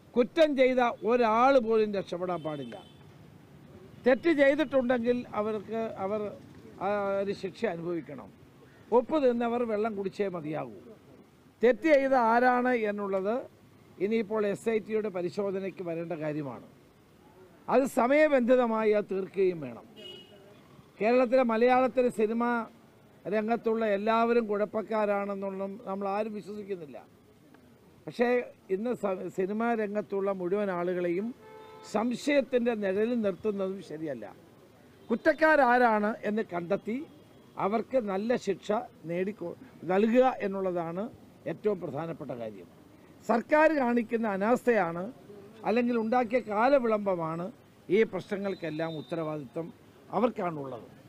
കുറ്റം ചെയ്ത ഒരാൾ പോലും രക്ഷപ്പെടാൻ പാടില്ല തെറ്റ് ചെയ്തിട്ടുണ്ടെങ്കിൽ അവർക്ക് അവർ ആ ഒരു ശിക്ഷ അനുഭവിക്കണം ഒപ്പ് തിന്നവർ വെള്ളം കുടിച്ചേ മതിയാകൂ തെറ്റ് ചെയ്ത ആരാണ് എന്നുള്ളത് ഇനിയിപ്പോൾ എസ് ഐ ടിയുടെ പരിശോധനയ്ക്ക് വരേണ്ട കാര്യമാണ് അത് സമയബന്ധിതമായി അത് തീർക്കുകയും വേണം കേരളത്തിലെ മലയാളത്തിലെ സിനിമ രംഗത്തുള്ള എല്ലാവരും കുഴപ്പക്കാരാണെന്നൊന്നും നമ്മൾ ആരും വിശ്വസിക്കുന്നില്ല പക്ഷേ ഇന്ന് സ- സിനിമാ രംഗത്തുള്ള മുഴുവൻ ആളുകളെയും സംശയത്തിൻ്റെ നിഴലിൽ നിർത്തുന്നതും ശരിയല്ല കുറ്റക്കാരാരാണ് എന്ന് കണ്ടെത്തി അവർക്ക് നല്ല ശിക്ഷ നേടിക്കൊ നൽകുക എന്നുള്ളതാണ് ഏറ്റവും പ്രധാനപ്പെട്ട കാര്യം സർക്കാർ കാണിക്കുന്ന അനാസ്ഥയാണ് അല്ലെങ്കിൽ ഉണ്ടാക്കിയ കാലവിളംബമാണ് ഈ പ്രശ്നങ്ങൾക്കെല്ലാം ഉത്തരവാദിത്വം അവർക്കാണുള്ളത്